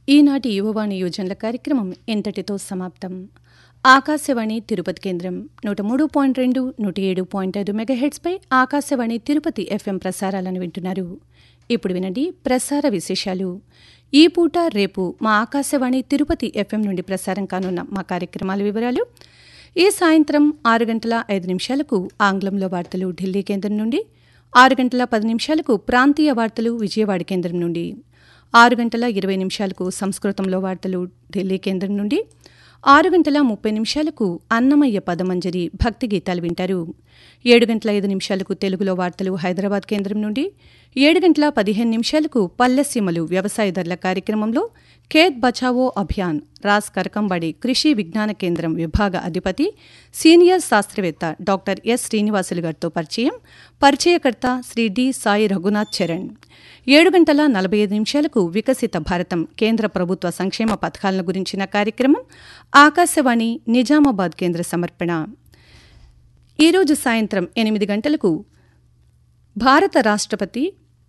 ఈనాటి యువవాణి యోజనల కార్యక్రమం ఇంతటితో సమాప్తం ఆకాశవాణి తిరుపతి కేంద్రం నూట మూడు పాయింట్ రెండు నూట ఏడు పాయింట్ ఐదు మెగాహెడ్స్పై ఆకాశవాణి తిరుపతి ఎఫ్ఎం ప్రసారాలను వింటున్నారు ఇప్పుడు వినండి ప్రసార విశేషాలు ఈ పూట రేపు మా ఆకాశవాణి తిరుపతి ఎఫ్ఎం నుండి ప్రసారం కానున్న మా కార్యక్రమాల వివరాలు ఈ సాయంత్రం ఆరు గంటల ఐదు నిమిషాలకు ఆంగ్లంలో వార్తలు ఢిల్లీ కేంద్రం నుండి ఆరు గంటల పది నిమిషాలకు ప్రాంతీయ వార్తలు విజయవాడ కేంద్రం నుండి ఆరు గంటల ఇరవై నిమిషాలకు సంస్కృతంలో వార్తలు ఢిల్లీ కేంద్రం నుండి ఆరు గంటల ముప్పై నిమిషాలకు అన్నమయ్య పదమంజరి భక్తి గీతాలు వింటారు ఏడు గంటల ఐదు నిమిషాలకు తెలుగులో వార్తలు హైదరాబాద్ కేంద్రం నుండి ఏడు గంటల పదిహేను నిమిషాలకు పల్లెసీమలు వ్యవసాయదారుల కార్యక్రమంలో ఖేత్ బచావో అభియాన్ రాస్ కరకంబడి కృషి విజ్ఞాన కేంద్రం విభాగ అధిపతి సీనియర్ శాస్త్రవేత్త డాక్టర్ ఎస్ శ్రీనివాసులు గారితో పరిచయం పరిచయకర్త శ్రీ డి సాయి రఘునాథ్ చరణ్ ఏడు గంటల నలభై ఐదు నిమిషాలకు వికసిత భారతం కేంద్ర ప్రభుత్వ సంక్షేమ పథకాలను గురించిన కార్యక్రమం ఆకాశవాణి నిజామాబాద్ కేంద్ర సమర్పణ ఈరోజు సాయంత్రం ఎనిమిది గంటలకు భారత రాష్ట్రపతి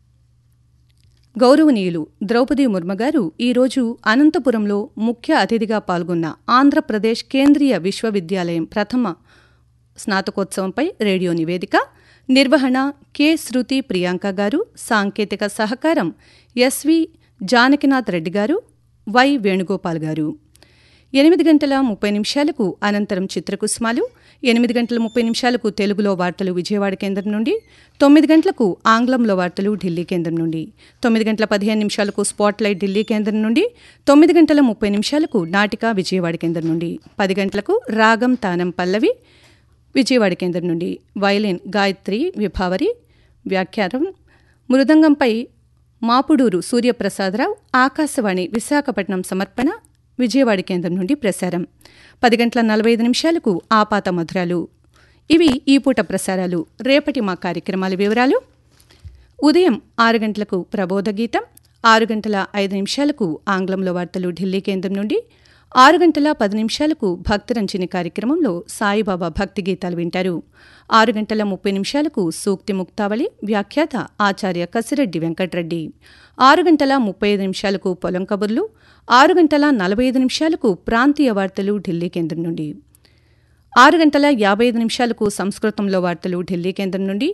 గౌరవనీయులు ద్రౌపది ముర్ము గారు ఈరోజు అనంతపురంలో ముఖ్య అతిథిగా పాల్గొన్న ఆంధ్రప్రదేశ్ కేంద్రీయ విశ్వవిద్యాలయం ప్రథమ స్నాతకోత్సవంపై రేడియో నివేదిక నిర్వహణ కె శృతి ప్రియాంక గారు సాంకేతిక సహకారం ఎస్వి జానకినాథ్ రెడ్డి గారు వై వేణుగోపాల్ గారు ఎనిమిది గంటల ముప్పై నిమిషాలకు అనంతరం చిత్రకుసుమాలు ఎనిమిది గంటల ముప్పై నిమిషాలకు తెలుగులో వార్తలు విజయవాడ కేంద్రం నుండి తొమ్మిది గంటలకు ఆంగ్లంలో వార్తలు ఢిల్లీ కేంద్రం నుండి తొమ్మిది గంటల పదిహేను నిమిషాలకు స్పాట్లైట్ ఢిల్లీ కేంద్రం నుండి తొమ్మిది గంటల ముప్పై నిమిషాలకు నాటిక విజయవాడ కేంద్రం నుండి పది గంటలకు రాగం తానం పల్లవి విజయవాడ కేంద్రం నుండి వయలిన్ గాయత్రి విభావరి వ్యాఖ్యానం మృదంగంపై మాపుడూరు సూర్యప్రసాదరావు ఆకాశవాణి విశాఖపట్నం సమర్పణ విజయవాడ కేంద్రం నుండి ప్రసారం పది గంటల నలభై ఐదు నిమిషాలకు ఆపాత మధురాలు ఇవి ఈ పూట ప్రసారాలు రేపటి మా కార్యక్రమాల వివరాలు ఉదయం ఆరు గంటలకు ప్రబోధ గీతం ఆరు గంటల ఐదు నిమిషాలకు ఆంగ్లంలో వార్తలు ఢిల్లీ కేంద్రం నుండి ఆరు గంటల పది నిమిషాలకు భక్తిరంజని కార్యక్రమంలో సాయిబాబా భక్తి గీతాలు వింటారు ఆరు గంటల ముప్పై నిమిషాలకు సూక్తి ముక్తావళి వ్యాఖ్యాత ఆచార్య కసిరెడ్డి వెంకట్రెడ్డి ఆరు గంటల ముప్పై ఐదు నిమిషాలకు పొలం కబుర్లు ఆరు గంటల నలభై ఐదు నిమిషాలకు ప్రాంతీయ వార్తలు ఢిల్లీ కేంద్రం నుండి ఆరు గంటల యాభై ఐదు నిమిషాలకు సంస్కృతంలో వార్తలు ఢిల్లీ కేంద్రం నుండి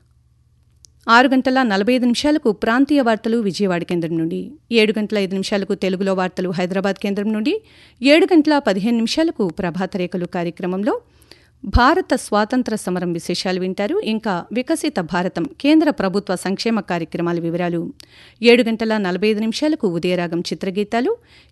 ఆరు గంటల నలభై ఐదు నిమిషాలకు ప్రాంతీయ వార్తలు విజయవాడ కేంద్రం నుండి ఏడు గంటల ఐదు నిమిషాలకు తెలుగులో వార్తలు హైదరాబాద్ కేంద్రం నుండి ఏడు గంటల పదిహేను నిమిషాలకు ప్రభాత రేఖలు కార్యక్రమంలో భారత స్వాతంత్ర సమరం విశేషాలు వింటారు ఇంకా వికసిత భారతం కేంద్ర ప్రభుత్వ సంక్షేమ కార్యక్రమాల వివరాలు ఏడు గంటల నలభై ఐదు నిమిషాలకు ఉదయరాగం చిత్రగీతాలు